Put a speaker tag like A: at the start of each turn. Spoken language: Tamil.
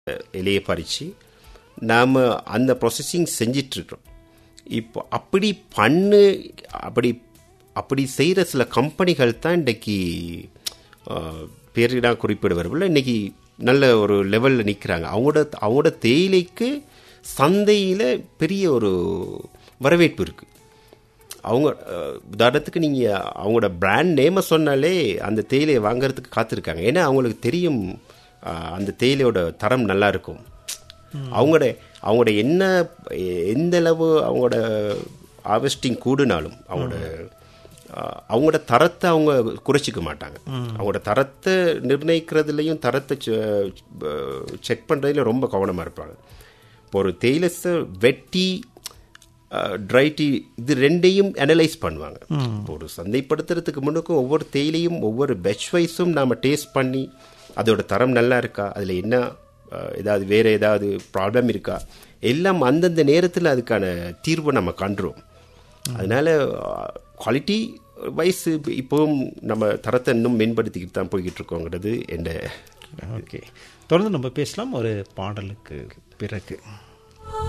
A: இலையை பறித்து நாம் அந்த ப்ராசஸிங் செஞ்சிட்ருக்கோம் இப்போ அப்படி பண்ணு அப்படி அப்படி செய்கிற சில கம்பெனிகள் தான் இன்றைக்கி பேரிடா குறிப்பிடுவர்கள் இன்றைக்கி நல்ல ஒரு லெவலில் நிற்கிறாங்க அவங்களோட அவங்களோட தேயிலைக்கு சந்தையில் பெரிய ஒரு வரவேற்பு இருக்குது அவங்க அஹ், உதாரணத்துக்கு நீங்கள் அவங்களோட பிராண்ட் நேமை சொன்னாலே அந்த தேயிலையை வாங்குறதுக்கு காத்திருக்காங்க ஏன்னா அவங்களுக்கு தெரியும் அஹ், அந்த தேயிலையோட தரம் நல்லா இருக்கும் அவங்களோட அவங்களோட என்ன எந்த அளவு அவங்களோட ஹார்வெஸ்டிங் கூடுனாலும் அவங்களோட அஹ், அவங்களோட தரத்தை அவங்க குறைச்சிக்க மாட்டாங்க அவங்களோட தரத்தை நிர்ணயிக்கிறதுலையும் தரத்தை செக் பண்ணுறதுலையும் ரொம்ப கவனமாக இருப்பாங்க இப்போ ஒரு தேயிலஸை வெட்டி ட்ரை டீ இது ரெண்டையும் அனலைஸ் பண்ணுவாங்க இப்போ ஒரு சந்தைப்படுத்துறதுக்கு முன்னுக்கும் ஒவ்வொரு தேயிலையும் ஒவ்வொரு பெச் வைஸும் நாம் டேஸ்ட் பண்ணி அதோட தரம் நல்லா இருக்கா அதில் என்ன அஹ், ஏதாவது வேறு ஏதாவது ப்ராப்ளம் இருக்கா எல்லாம் அந்தந்த நேரத்தில் அதுக்கான தீர்வை நம்ம காண்றோம் அதனால குவாலிட்டி வைஸ் இப்போவும் நம்ம தரத்தை இன்னும் மேம்படுத்திக்கிட்டு தான் போய்கிட்டு இருக்கோங்கிறது என்ற
B: ஓகே தொடர்ந்து நம்ம பேசலாம் ஒரு பாடலுக்கு பிறகு